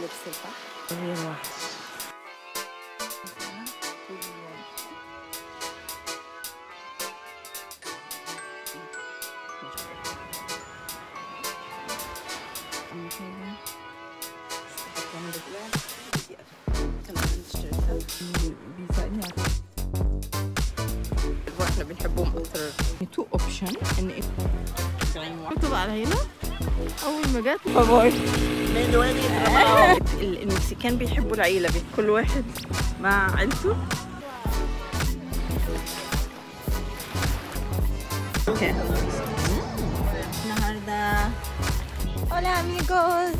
لبس البحر هي الوحش طول اليوم أهم حاجة جنب كده دي كمان اشتريتها بيساعدني على واحنا بنحبهم اكتر تو اوبشن ان ايه مكتوب على هنا اول ما جت باي ال- المكسيكان بيحبوا العيلة بي- كل واحد مع عيلته اوكي النهارده Hola amigos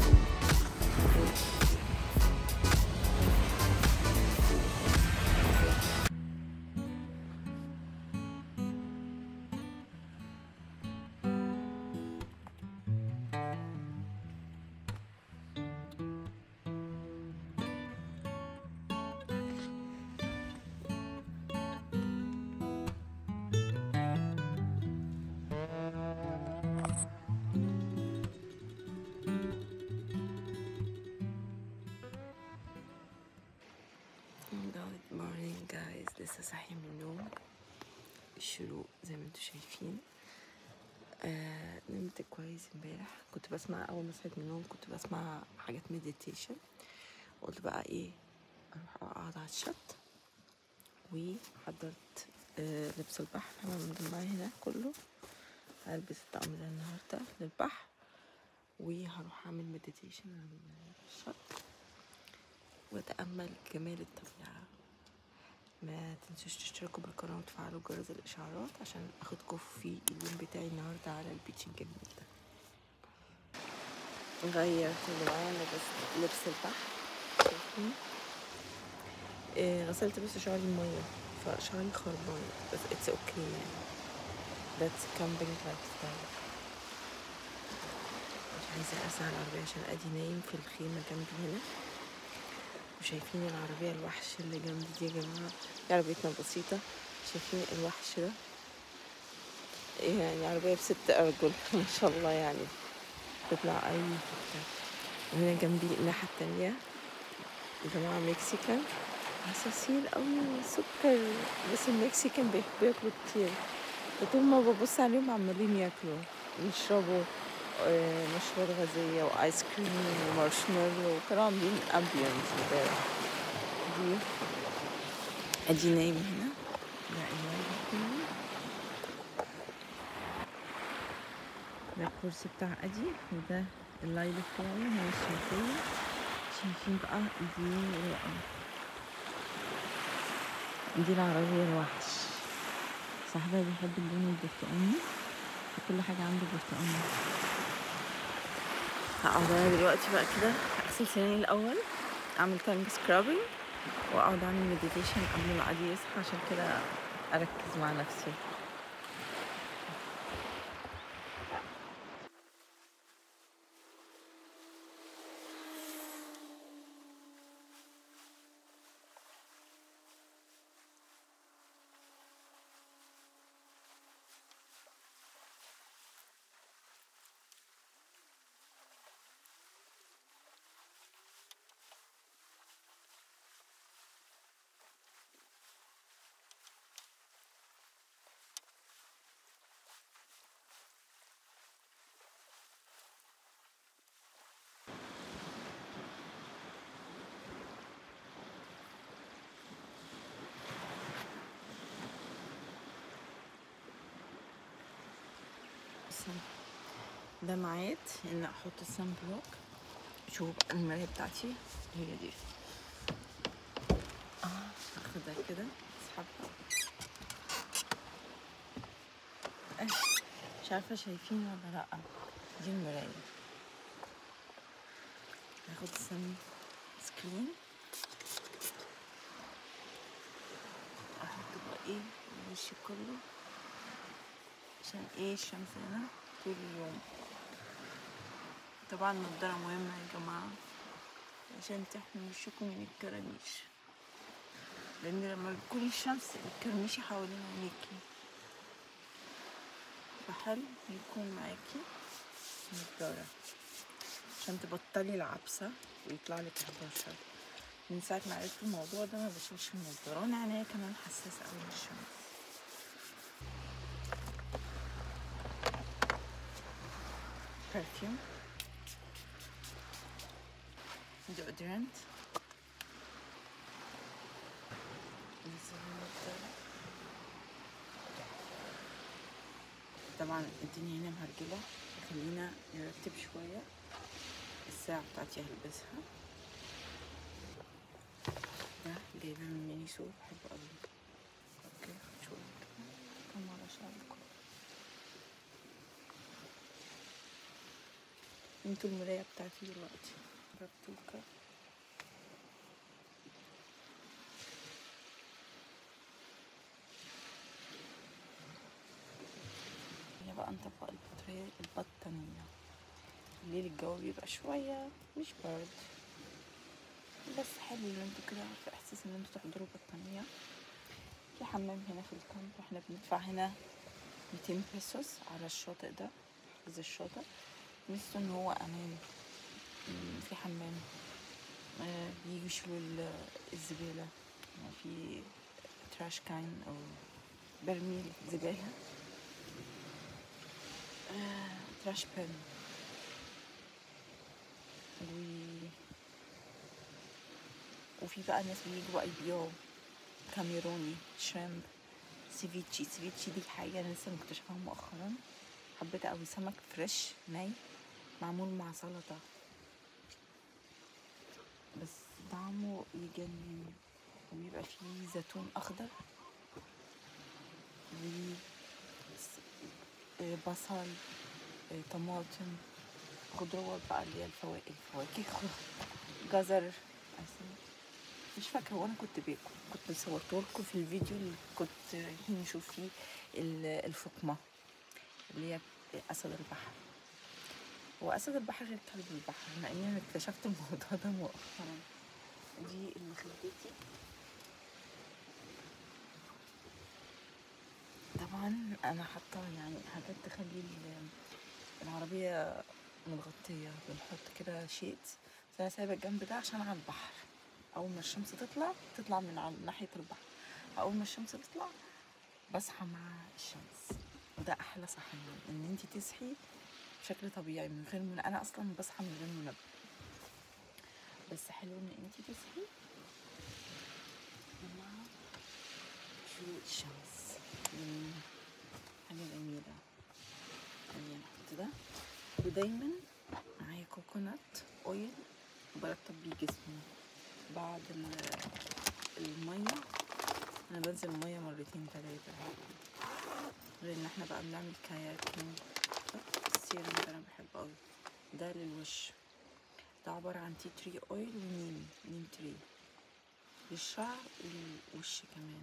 Good morning guys لسه صاحية من النوم الشروق زي ما انتوا شايفين آه نمت كويس امبارح كنت بسمع اول ما صحيت من النوم كنت بسمع حاجات مديتيشن قلت بقى ايه اروح اقعد على الشط وحضرت آه لبس البحر انا من معايا هنا كله هلبس الطقم ده النهارده للبحر وهروح اعمل مديتيشن على الشط واتامل جمال الطبيعه ما تنسوش تشتركوا بالقناه وتفعلوا جرس الاشعارات عشان اخدكم في اليوم بتاعي النهارده على البيتش الجميل ده غيرت اللي معايا لبس لبس البحر شايفين إيه غسلت بس شعري الميه فشعري خربان بس اتس اوكي يعني that's camping lifestyle مش عايزة أسعى العربية عشان أدي نايم في الخيمة جنبي هنا وشايفين العربية الوحش اللي جنبي دي يا جماعة دي عربيتنا بسيطة شايفين الوحش ده يعني عربية بست أرجل ما شاء الله يعني تطلع أي حتة وهنا جنبي الناحية التانية جماعة مكسيكان عصاصير أوي سكر بس المكسيكان بيحبوا ياكلوا كتير وطول ما ببص عليهم عمالين ياكلوا يشربوا آه، مشروبات غازية وآيس كريم ومارشميلو وكانوا عاملين أمبيانس امبارح دي أدي نايم هنا ده الوالد بتاعي ده الكرسي بتاع أدي وده اللايل بتاعي هي الشمسية شايفين بقى دي رؤى دي العربية الوحش صاحبها بيحب اللون البرتقاني وكل حاجة عنده برتقاني هقعد انا دلوقتي بقى كده اغسل سناني الاول اعمل تانج سكرابنج واقعد اعمل مديتيشن قبل ما عادي يصحى عشان كده اركز مع نفسي السن ده ميعاد ان احط السن بلوك شوف بقى المراية بتاعتي هي دي اه هاخدها كده اسحبها آه، مش عارفة شايفين ولا لأ دي المراية هاخد السن سكرين احط بقى ايه وشي كله عشان ايه الشمس هنا طول اليوم طبعا النضارة مهمة يا جماعة عشان تحمي وشكم من الكرانيش لأن لما بتكون الشمس الكرانيش حوالين عينيكي فحلو يكون معاكي نضارة عشان تبطلي العبسة ويطلع لك 11 من ساعة ما عرفت الموضوع ده ما بشيلش النضارة أنا عينيا كمان حساسة أوي من الشمس perfume deodorant لسه النضارة. طبعا الدنيا هنا مهرجلة خلينا نرتب شوية الساعة بتاعتي هلبسها ده جايبها من مينيسو بحبه أوي اوكي شوية كمان كم على شعركم انتوا المراية بتاعتي دلوقتي ربطوكة هي بقى نطبق البطارية البطانية الليل الجو بيبقى شوية مش برد بس حلو ان انتوا كده في احساس ان انتوا تحضروا بطانية في حمام هنا في الكامب احنا بندفع هنا 200 بيسوس على الشاطئ ده حجز الشاطئ ميزته ان هو امان مم، في حمام آه، بيجوا يشيلوا ال- الزبالة يعني في تراش كاين او برميل زبالة آه، تراش بن و وفي بقى ناس بيجوا بقى يبيعوا كاميروني شريمب سيفيتشي سيفيتشي دي حاجة أنا لسه مكتشفاها مؤخرا حبيتها أوي سمك فريش ني معمول مع سلطة بس طعمه يجنن وبيبقى فيه زيتون أخضر و س- آه، بصل آه، طماطم خضروات بقى اللي هي الفواكه الفواكه جزر أسماك. مش فاكرة وانا كنت باكل كنت صورته لكم في الفيديو اللي كنت رايحين نشوف فيه ال- الفقمة اللي هي أسد البحر هو أسد البحر غير كلب البحر مع إني أنا اكتشفت الموضوع ده مؤخرا دي المخدتي طبعا أنا حاطة يعني حاجات تخلي ال- العربية متغطية بنحط كده شيت بس أنا سايبة الجنب ده عشان على البحر أول ما الشمس تطلع تطلع من على ناحية البحر أول ما الشمس تطلع بصحى مع الشمس وده أحلى صحيان إن انتي تصحي بشكل طبيعي من غير من أنا أصلا بصحى من غير منبه بس حلو إن انتي تصحي مع شروق الشمس مم، حاجة جميلة خلينا نحط ده ودايما معايا كوكونات اويل برطب بيه جسمي بعد ال- المية انا بنزل المية مرتين تلاتة غير ان احنا بقى بنعمل كاياكينج السيرم ده انا بحبه اوي ده للوش ده عبارة عن تي تري اويل ونيم نيم تري للشعر وللوش كمان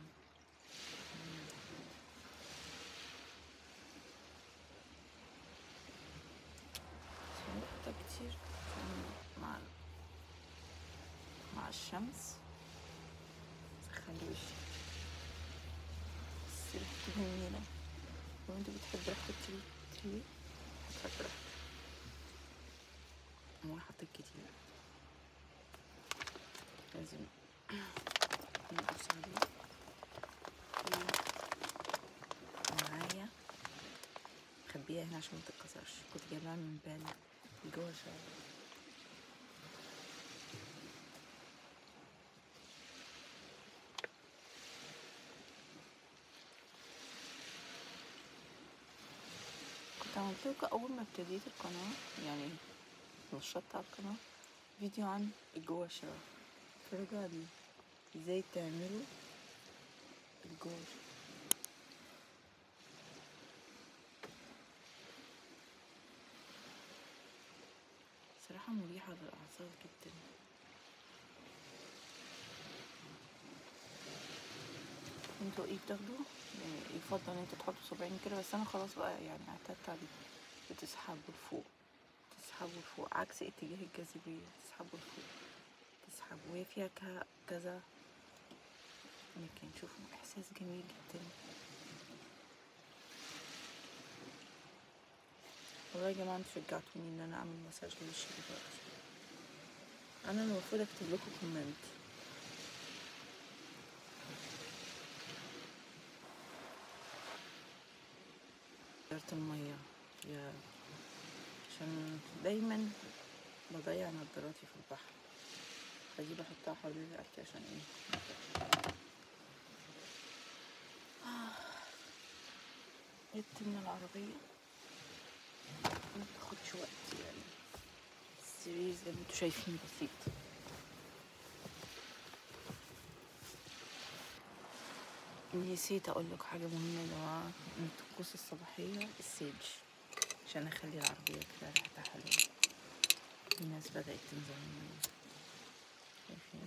ده كتير عشان مع مع الشمس سخن لي وشي بس ريحته جميلة لو انت بتحب ريحة التري تري هتحب ريحته وانا حطيت كتير لازم نقص عليه ومعايا مخبيها هنا عشان متتكسرش كنت جايباها من بالي جوه شوية كنت عملت لكم اول ما ابتديت القناه يعني نشطت على القناه فيديو عن الجواشة اتفرجوا عليه ازاي تعملوا الجواشة صراحة مريحة للأعصاب جدا انتوا ايه بتاخدوا يعني يفضل ان انتوا تحطوا صباعين كده بس انا خلاص بقى يعني اعتدت عليه بتسحبوا لفوق تسحبوا لفوق عكس اتجاه الجاذبية تسحبوا لفوق تسحبوا وهي فيها ك- كذا ممكن شوفوا احساس جميل جدا والله يا جماعة انتوا شجعتوني ان انا اعمل مساج لوشي دلوقتي انا المفروض اكتب لكم كومنت غيرت المية يا عشان دايما بضيع نضاراتي في البحر فدي بحطها حوالين رقبتي عشان ايه جبت من العربية ما بتاخدش وقت يعني السرير زي ما انتوا شايفين بسيط نسيت اقول لك حاجة مهمة يا جماعة من الطقوس الصباحية السيج عشان اخلي العربية كده ريحتها حلوة في ناس بدأت تنزل من المية. شايفين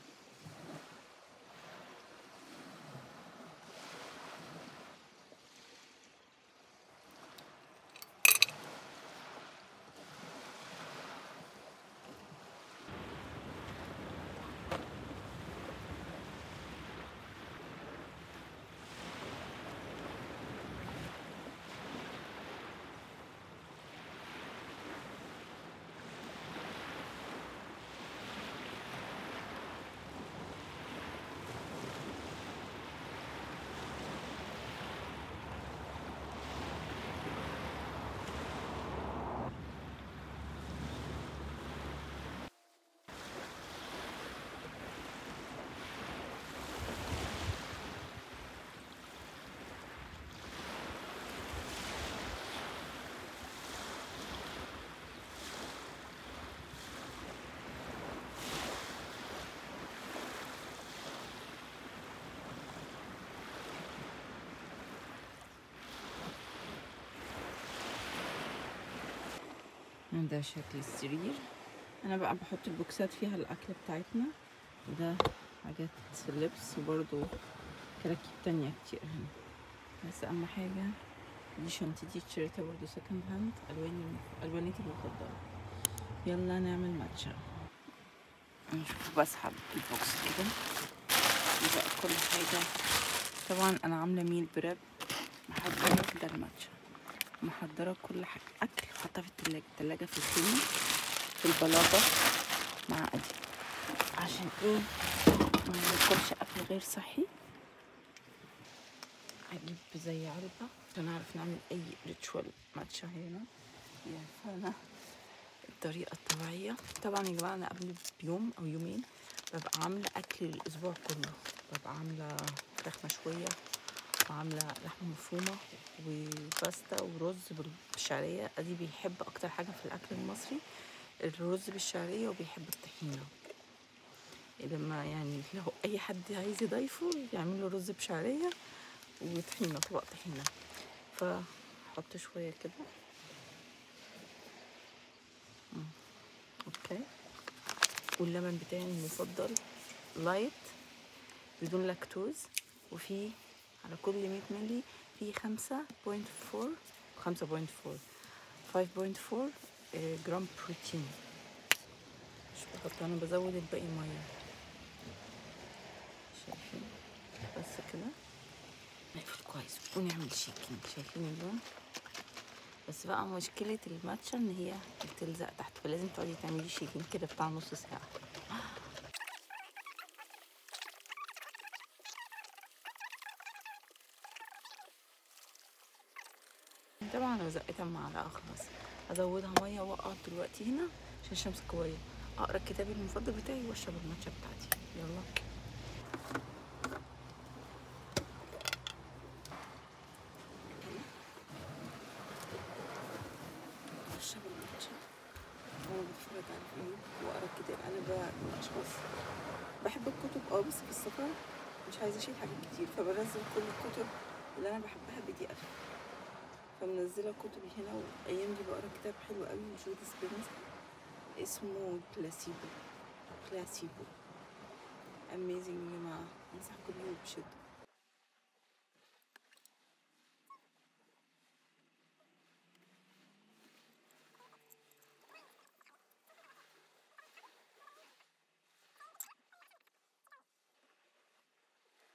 ده شكل السرير انا بقى بحط البوكسات فيها الاكل بتاعتنا وده حاجات لبس وبرضو كراكيب تانية كتير هنا بس اهم حاجة دي شنطتي اشتريتها برضو سكند هاند الواني الوانيتي المفضلة يلا نعمل ماتشا نشوف بسحب البوكس كده دي بقى كل حاجة طبعا انا عاملة ميل بريب محضرة ده الماتشا محضرة كل حاجة أكل حاطة في التلاجة التلاجة في الخيمة في البلاطة مع أدي عشان إيه ما ناكلش أكل غير صحي أجيب زي علبة عشان أعرف نعمل أي ريتشوال ماتشا هنا يا فانا الطريقة الطبيعية طبعا يا جماعة أنا قبل بيوم أو يومين ببقى عاملة أكل الأسبوع كله ببقى عاملة فراخ مشوية وعاملة لحمة مفرومة وباستا ورز بالشعرية أدي بيحب أكتر حاجة في الأكل المصري الرز بالشعرية وبيحب الطحينة لما يعني لو أي حد عايز يضيفه يعمل له رز بشعرية وطحينة طبق طحينة فحط شوية كده مم. اوكي واللبن بتاعي المفضل لايت بدون لاكتوز وفي على كل 100 ملي في 5.4 5.4 5.4 آه، جرام بروتين مش بحط انا بزود الباقي ميه شايفين بس كده نقفل كويس ونعمل شيكينج شايفين اللون بس بقى مشكلة الماتشا ان هي بتلزق تحت فلازم تقعدي تعملي شيكينج كده بتاع نص ساعة طبعا انا زقتها معلقة خلاص ازودها مية واقعد دلوقتي هنا عشان الشمس قوية اقرا الكتاب المفضل بتاعي واشرب الماتشا بتاعتي يلا اشرب الماتشا وانا بتفرج على الفيلم واقرا الكتاب انا بقى من الاشخاص بحب الكتب اه بس في السفر مش عايزه اشيل حاجات كتير فبنزل كل الكتب اللي انا بحبها بدي اف فمنزله كتبي هنا والايام دي بقرا كتاب حلو قوي لجودي سبينسا اسمه كلاسيبو كلاسيبو اميزنج يا جماعه انصحكم بيه بشده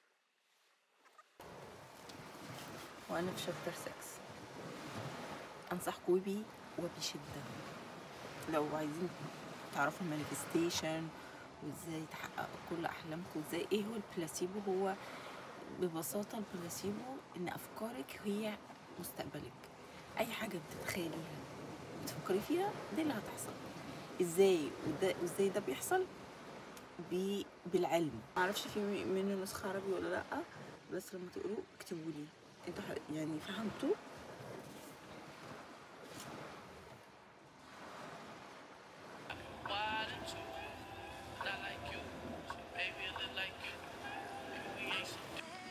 وانا في شابتر 6 انصحكم بيه وبشده لو عايزين تعرفوا المانيفستيشن وازاي تحققوا كل احلامكم وازاي ايه هو البلاسيبو هو ببساطه البلاسيبو ان افكارك هي مستقبلك اي حاجه بتتخيليها بتفكري فيها دي اللي هتحصل ازاي وده وازاي ده بيحصل ب- بالعلم معرفش في منه نسخه عربي ولا لا بس لما تقروه اكتبوا لي انتوا ح- يعني فهمتوا Wide and two, not like you. So baby, I look like you. We ain't so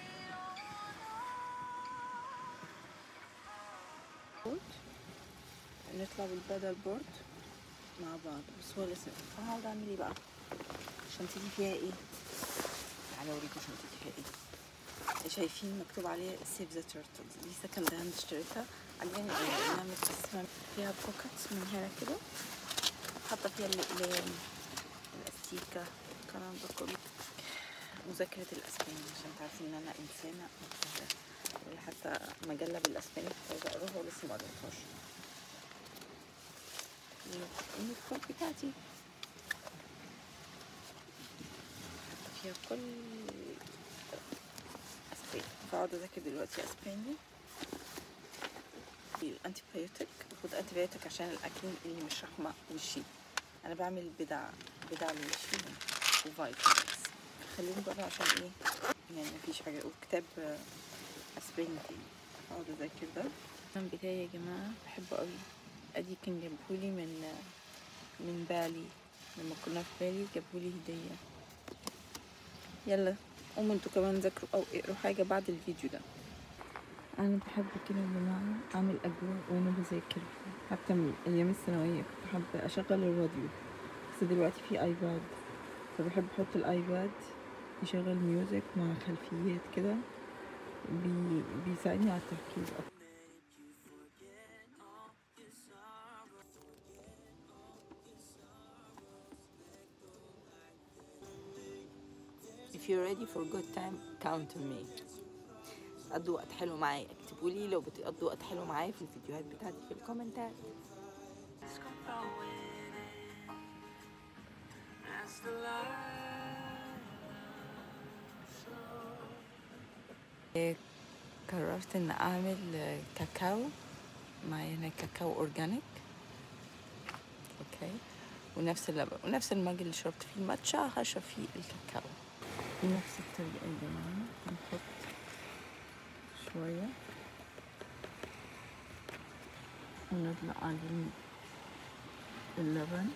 بورد نطلع بالبدل بورد مع بعض بس هو لسه هقعد اعمل ايه بقى شنطتي فيها ايه تعالى اوريكم شنطتي فيها ايه شايفين مكتوب عليها سيف ذا تيرتلز دي سكند هاند اشتريتها عجباني قوي لانها متقسمه فيها بوكيتس من هنا كده حاطه فيها الاقلام الاستيكه الكلام ده كله مذاكرة الأسباني عشان تعرفي إن أنا إنسانة مجتهدة ولا حتى مجلة بالأسباني كنت عايزة أقراها ولسه ما قريتهاش النوت بتاعتي حاطة فيها كل أسباني بقعد أذاكر دلوقتي أسباني الأنتيبيوتيك باخد أنتيبيوتيك عشان الأكل اللي مش رحمة وشي أنا بعمل بدع بدع لوشي وفيتامينز خليني بره عشان ايه يعني مفيش حاجة وكتاب آه، اسباني تاني اقعد اذاكر ده الكلام بتاعي يا جماعة بحبه قوي ادي كان جابهولي من آه، من بالي لما كنا في بالي جابهولي هدية يلا قوموا انتوا كمان ذاكروا او اقروا حاجة بعد الفيديو ده انا بحب كده يا جماعة اعمل اجواء وانا بذاكر حتى من ايام الثانوية كنت حابة اشغل الراديو بس دلوقتي في ايباد فبحب احط الايباد يشغل ميوزك مع خلفيات كده بي... بيساعدني على التركيز اكتر If you're ready for good time, count on me. قضوا وقت حلو معايا اكتبوا لي لو بتقضوا وقت حلو معايا في الفيديوهات بتاعتي في الكومنتات That's the life. قررت ان اعمل كاكاو معايا هنا كاكاو اورجانيك اوكي ونفس اللبن ونفس المج اللي شربت فيه الماتشا هشرب فيه الكاكاو بنفس الطريقة يا جماعة هنحط شوية ونطلع عليه اللبن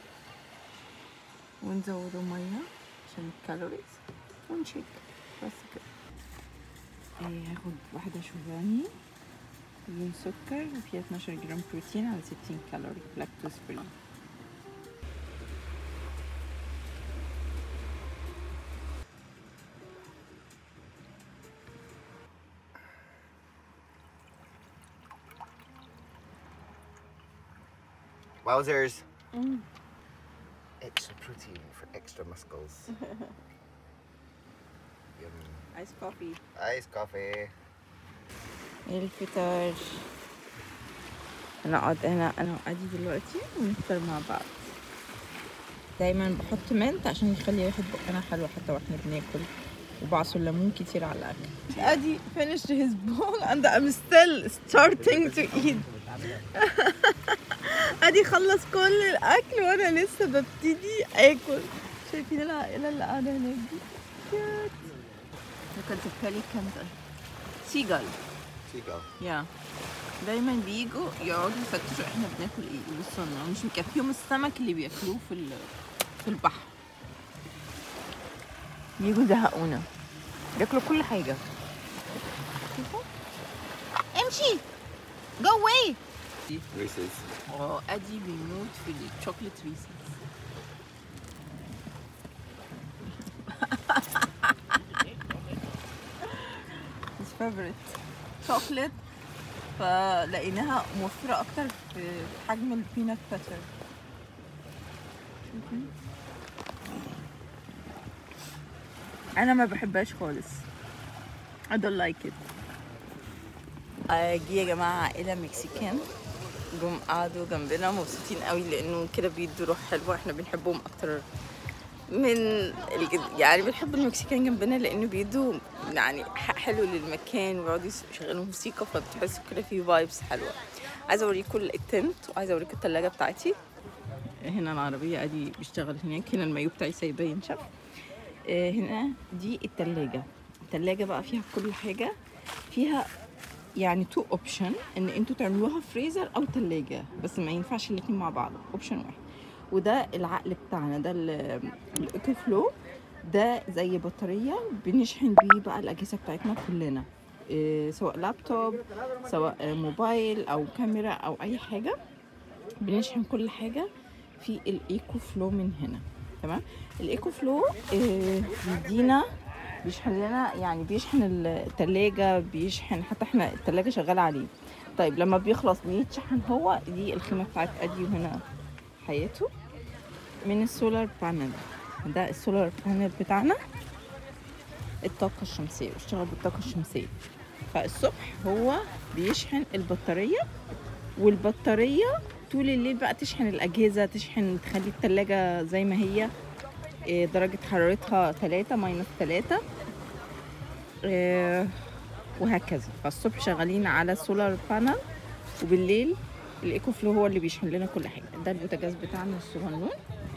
ونزوده مية عشان الكالوريز ونشيك بس كده إيه، هاخد واحدة شوفاني بدون سكر وفيها 12 جرام بروتين على 60 كالوري لاكتوز فري Wowzers! Extra protein for extra muscles. Yum. ايس كوفي Iced coffee. الفطار انا اقعد هنا انا وعدي دلوقتي ونفطر مع بعض دايما بحط منت عشان يخلي ريحة بقنا حلوة حتى واحنا بناكل وبعصر ليمون كتير على الاكل ادي finished his bowl and I'm still starting to eat ادي خلص كل الاكل وانا لسه ببتدي اكل شايفين العائلة اللي قاعدة هناك دي كيوت كنت بelican سيجال Seagull. يا دايما بيجوا يقعدوا يفتشوا احنا بناكل ايه بصوا لنا مش مكفيهم السمك اللي بياكلوه في ال- في البحر بيجوا يزهقونا بياكلوا كل حاجه شوفوا. امشي جو واي Reese's. اه ادي بيموت في الشوكليت ريسز his favorite chocolate فلقيناها موفرة أكتر في حجم البينات باتر أنا ما بحبهاش خالص I don't like it آه، جه يا جماعة عائلة مكسيكان جم قعدوا جنبنا مبسوطين قوي لانه كده بيدوا روح حلوه احنا بنحبهم اكتر من الجد... يعني بنحب المكسيكان جنبنا لانه بيدوا يعني حق حلو للمكان ويقعدوا يشغلوا موسيقى فبتحسوا كده في فايبس حلوه عايزه اوريكم التنت وعايزه اوريكم الثلاجه بتاعتي هنا العربيه ادي بيشتغل هناك هنا المايو بتاعي سايباه ينشف آه، هنا دي التلاجة التلاجة بقى فيها كل حاجة فيها يعني تو اوبشن ان انتوا تعملوها فريزر او تلاجة بس ما ينفعش الاتنين مع بعض اوبشن واحد وده العقل بتاعنا ده ال- الايكو فلو ده زي بطارية بنشحن بيه بقى الأجهزة بتاعتنا كلنا إيه، سواء لابتوب سواء آه، موبايل أو كاميرا أو أي حاجة بنشحن كل حاجة في الايكو فلو من هنا تمام الايكو فلو آه، بيدينا بيشحن لنا يعني بيشحن التلاجة بيشحن حتى احنا التلاجة شغالة عليه طيب لما بيخلص بيتشحن هو دي الخيمة بتاعت ادي وهنا حياته من السولار بانل ده السولار بانل بتاعنا الطاقة الشمسية بيشتغل بالطاقة الشمسية فالصبح هو بيشحن البطارية والبطارية طول الليل بقى تشحن الأجهزة تشحن تخلي التلاجة زي ما هي إيه، درجة حرارتها تلاتة ماينس تلاتة إيه، وهكذا فالصبح شغالين على سولار بانل وبالليل الايكو فلو هو اللي بيشحن لنا كل حاجه ده البوتاجاز بتاعنا الصغنون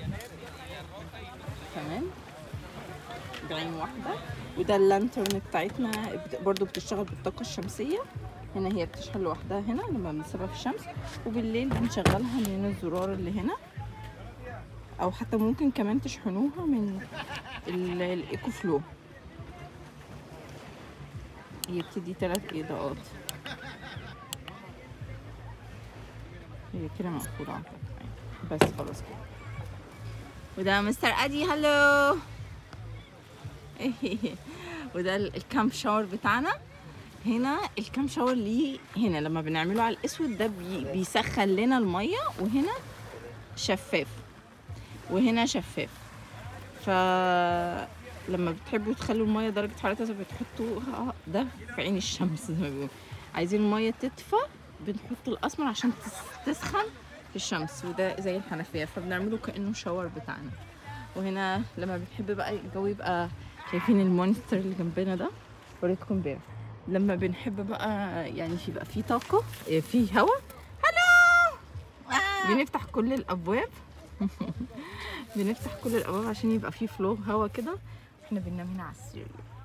تمام ده عين واحده وده اللانترن بتاعتنا بت- برضو بتشتغل بالطاقه الشمسيه هنا هي بتشحن لوحدها هنا لما بنسيبها في الشمس وبالليل بنشغلها من الزرار اللي هنا او حتى ممكن كمان تشحنوها من ال- الايكو فلو هي بتدي تلات اضاءات هي كده مقفولة على فكرة بس خلاص كده وده مستر ادي هلو وده ال- الكامب شاور بتاعنا هنا الكام شاور ليه هنا لما بنعمله على الاسود ده بي بيسخن لنا الميه وهنا شفاف وهنا شفاف ف لما بتحبوا تخلوا الميه درجه حرارتها زي ما بتحطوها ده في عين الشمس زي ما بيقولوا عايزين الميه تدفى بنحط الاسمر عشان تس- تسخن في الشمس وده زي الحنفيه فبنعمله كانه شاور بتاعنا وهنا لما بنحب بقى الجو يبقى شايفين المونستر اللي جنبنا ده وريتكم امبارح لما بنحب بقى يعني يبقى في طاقه إيه، في هواء هلو بنفتح كل الابواب بنفتح كل الابواب عشان يبقى في فلو هوا كده احنا بننام هنا على السرير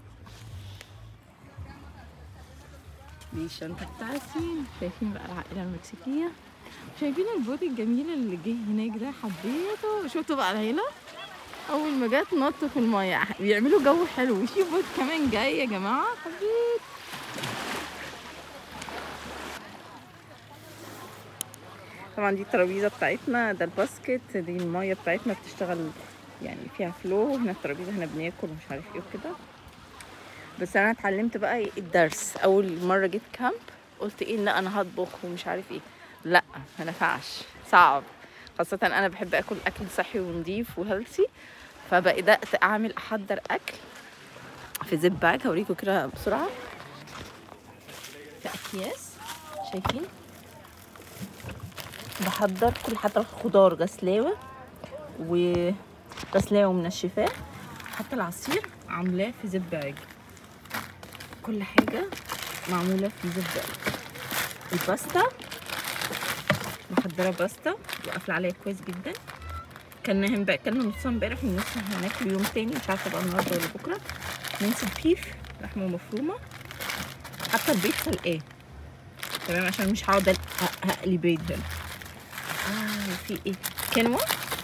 دي الشنطه بتاعتي شايفين بقى العائله المكسيكيه شايفين البوت الجميل اللي جه هناك ده حبيته شفتوا بقى العيله اول ما جت نط في الميه بيعملوا جو حلو في بوت كمان جاي يا جماعه حبيت طبعا دي الترابيزه بتاعتنا ده الباسكت دي الميه بتاعتنا بتشتغل يعني فيها فلو هنا الترابيزه هنا بناكل ومش عارف ايه وكده بس انا اتعلمت بقى إيه الدرس اول مره جيت كامب قلت ايه لا انا هطبخ ومش عارف ايه لا ما نفعش صعب خاصة أنا بحب آكل أكل صحي ونضيف وهيلثي فبدأت أعمل أحضر أكل في زيب باج هوريكم كده بسرعة في أكياس شايفين بحضر كل حتى الخضار غسلاوة وغسلاوة ومنشفاه حتى العصير عاملاه في زيب باج كل حاجة معمولة في زيب باج الباستا محضرة باستا وقافلة عليها كويس جدا كنا هم بقى كلنا نصها امبارح ونص هناكل يوم تاني مش عارفة بقى النهاردة ولا بكرة ننسى بيف لحمة مفرومة حتى البيض سلقاه تمام عشان مش هقعد أق- هقلي بيض هنا اه وفي ايه كنوة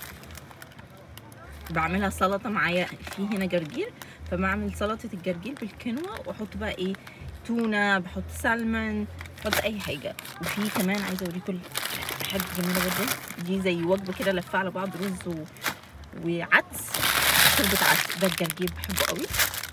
بعملها سلطة معايا في هنا جرجير فبعمل سلطة الجرجير بالكنوة واحط بقى ايه تونة بحط سلمون بحط اي حاجة وفي كمان عايزة اوريكم حاجة جميلة برضه دي زي وجبة كده لفة على بعض رز و... وعدس شوربة عدس ده الجرجير بحبه قوي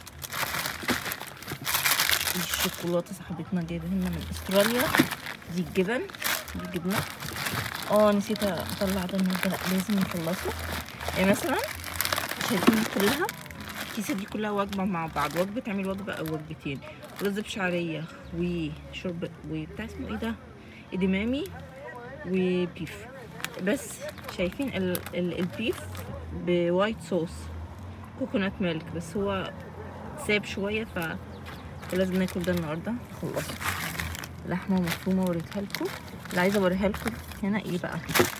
دي الشوكولاتة صاحبتنا جايبها لنا من استراليا دي الجبن دي الجبنة اه نسيت اطلع ده النهارده لا لازم نخلصه يعني مثلا شايفين دي كلها الكيسة دي كلها وجبة مع بعض وجبة تعمل وجبة أو وجبتين رز بشعرية وشرب وبتاع اسمه ايه ده إدمامي وبيف بس شايفين ال ال البيف بوايت صوص كوكونات ميلك بس هو ساب شويه ف فلازم ناكل ده النهارده خلصت لحمه مفرومه وريتها لكم اللي عايزه اوريها لكم هنا ايه بقى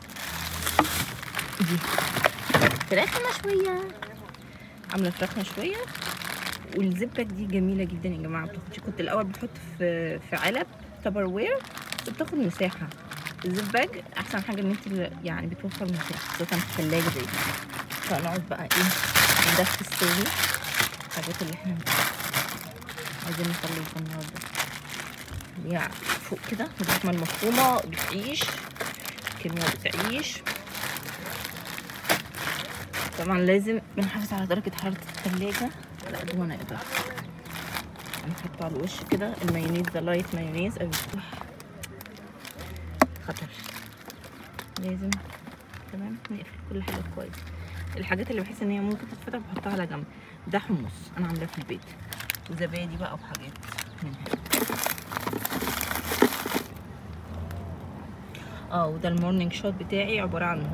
دي فراخ مشويه عامله فراخ مشويه والزبده دي جميله جدا يا جماعه بتاخدش كنت الاول بحط في في علب تبر وير بس بتاخد مساحه الزباج احسن حاجه ان انت يعني بتوفر مساحه خصوصا في الثلاجه زي دي فنقعد بقى ايه ندفي السوي الحاجات اللي احنا عايزين نخلصها النهارده اللي هي فوق كده اللحمه المفرومه بتعيش كلمه بتعيش طبعا لازم بنحافظ على درجة حرارة التلاجة على قد ما نقدر نحط على الوش كده المايونيز ده لايت مايونيز او مفتوح خطر لازم تمام نقفل كل حاجة كويس الحاجات اللي بحس ان هي ممكن تتفتح بحطها على جنب ده حمص انا عاملاه في البيت وزبادي بقى وحاجات منها اه وده المورنينج شوت بتاعي عبارة عن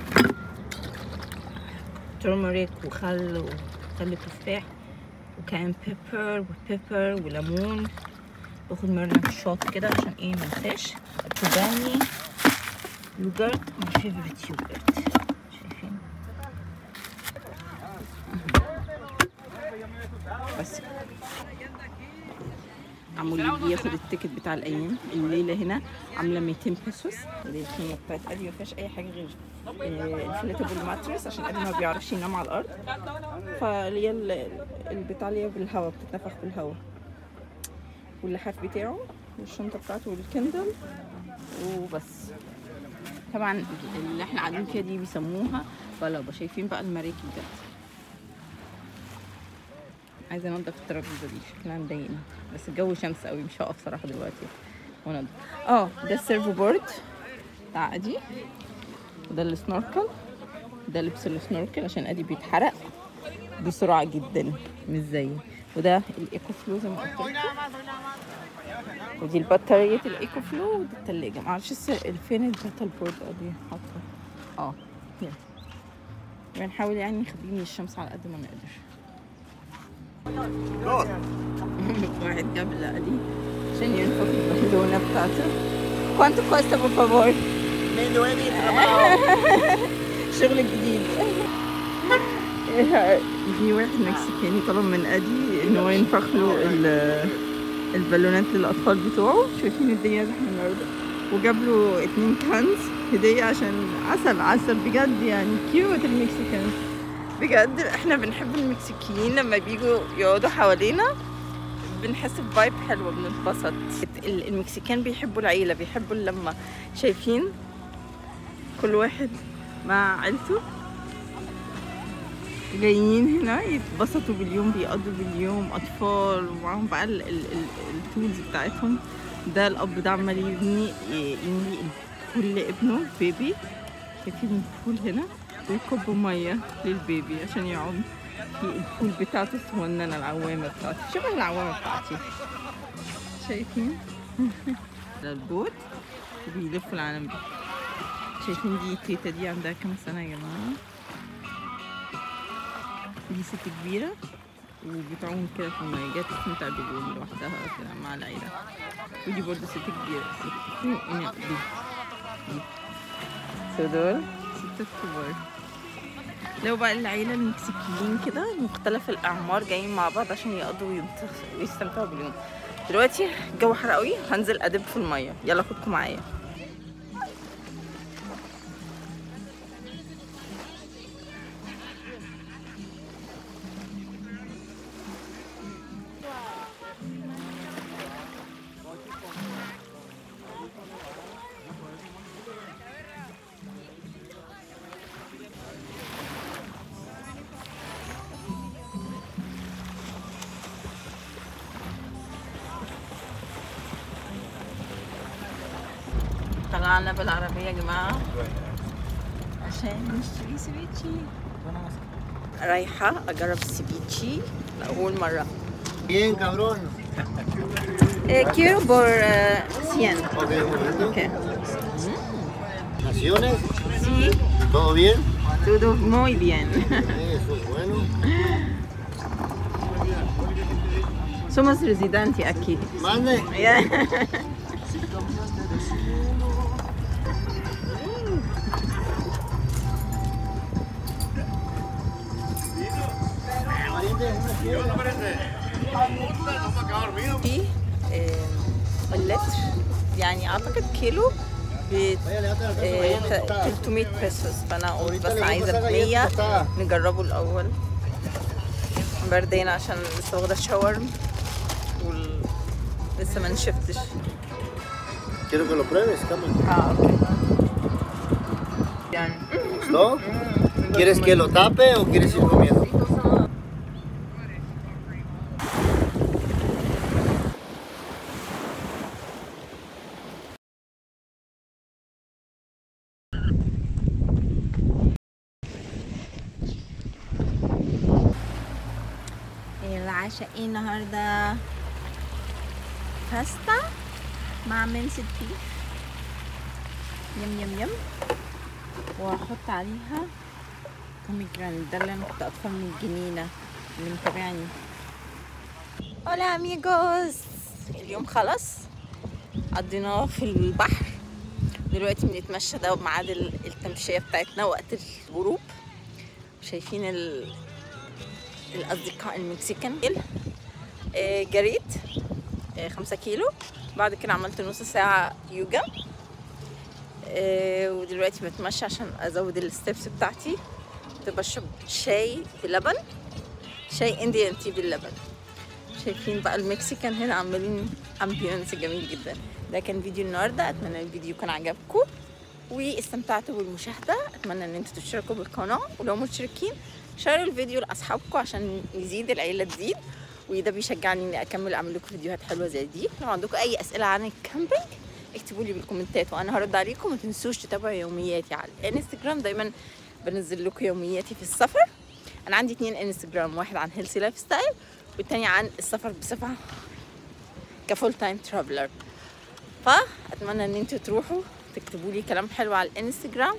تورمريك وخل وخل تفاح وكان بيبر وبيبر وليمون باخد مرنة شوت كده عشان ايه منساش كوباني يوجرت ماي فيفورت يوجرت شايفين بس عمو اللي بياخد التيكت بتاع الايام الليله هنا عامله 200 بيسوس اللي الخيمه بتاعت ادي ما فيهاش اي حاجه غير الفليتابل ماترس عشان ادي ما بيعرفش ينام على الارض فاللي هي ال- البتاع اللي هي بالهواء بتتنفخ بالهواء واللحاف بتاعه والشنطه بتاعته والكندل وبس طبعا اللي احنا قاعدين فيها دي بيسموها بلابه شايفين بقى المراكب ده عايزه انضف الترابيزه دي شكلها مضايقني بس الجو شمس قوي مش هقف صراحه دلوقتي وانضف اه ده السيرفو بورد بتاع ادي وده السنوركل ده لبس السنوركل عشان ادي بيتحرق بسرعه جدا مش زي وده الايكو فلو زي ما قلت لكم ودي البطارية الايكو فلو ودي التلاجة معرفش الس- فين الباتل بورد دي حاطة اه هنا بنحاول يعني نخبيه من الشمس على قد ما نقدر واحد جاب اللقة دي عشان ينفخ البالونة بتاعته كوانتو كويستا por favor شغل جديد في واحد مكسيكاني طلب من ادي ان هو ينفخ له ال- البالونات للاطفال بتوعه شايفين الدنيا زحمه النهارده وجاب له اتنين كانز هديه عشان عسل عسل بجد يعني كيوت المكسيكان بجد احنا بنحب المكسيكيين لما بيجوا يقعدوا حوالينا بنحس بفايب حلوه بنتبسط ال- المكسيكان بيحبوا العيله بيحبوا اللمه شايفين كل واحد مع عيلته جايين هنا يتبسطوا باليوم بيقضوا باليوم اطفال ومعاهم بقى ال- ال- ال- التولز بتاعتهم ده الاب ده عمال يبني يملي البول لابنه بيبي شايفين البول هنا ويكبوا ميه للبيبي عشان يقعد في البول بتاعته الصغننه العوامه بتاعتي شبه العوامه بتاعتي شايفين ده البوت وبيلفوا العالم بيه شايفين دي التيتا دي عندها كام سنة يا جماعة دي ست كبيرة وبتعوم كده في المية جاية تستمتع باليوم لوحدها كده مع العيلة ودي برضه ست كبيرة ست إناء دي دي سو دول ستات كبار لو بقى العيلة المكسيكيين كده مختلف الأعمار جايين مع بعض عشان يقضوا ويمت- ويستمتعوا باليوم دلوقتي الجو حر قوي هنزل أدب في المية يلا خدكم معايا طلعنا بالعربية يا جماعة عشان نشتري سبيتشي رايحة أجرب السبيتشي لأول مرة Bien, cabrón. quiero por 100 Ok, un momento. اوكي vacaciones? Sí, ¿Todo bien? todo muy bien. Eso es bueno. Somos residentes aquí. Mande. Ya. في آه، اللتر يعني اعتقد كيلو ب 300 بيسوس فانا قلت بس عايزه ب 100 نجربه الاول بردانه عشان لسه واخده شاور وال... لسه ما نشفتش Quiero que lo pruebes, cámara. اه اوكي يعني ¿Gustó? ¿Quieres que lo tape o quieres ir comiendo? العشاء ايه النهارده باستا مع منسد بيف يم يم يم واحط عليها بوميجرانيت ده اللي انا كنت قطفه من الجنينه اللي متابعني هولا اميجوز اليوم خلص قضيناه في البحر دلوقتي بنتمشى ده ميعاد التمشيه بتاعتنا وقت الغروب شايفين ال... الاصدقاء المكسيكان آه، جريت آه، خمسة كيلو بعد كده عملت نص ساعة يوجا آه، ودلوقتي بتمشى عشان ازود الستبس بتاعتي كنت بشرب شاي بلبن شاي انديان تي باللبن شايفين بقى المكسيكان هنا عاملين امبيونس جميل جدا ده كان فيديو النهارده اتمنى الفيديو يكون عجبكم واستمتعتوا بالمشاهده اتمنى ان انتوا تشتركوا بالقناه ولو مشتركين شاركوا الفيديو لاصحابكم عشان يزيد العيله تزيد وده بيشجعني اني اكمل اعمل لكم فيديوهات حلوه زي دي لو عندكم اي اسئله عن الكامبينج اكتبوا لي بالكومنتات وانا هرد عليكم ما تنسوش تتابعوا يومياتي على الانستجرام دايما بنزل لكم يومياتي في السفر انا عندي اتنين انستجرام واحد عن هيلثي لايف ستايل والتاني عن السفر بصفه كفول تايم ترافلر فاتمنى ان انتوا تروحوا تكتبوا لي كلام حلو على الانستجرام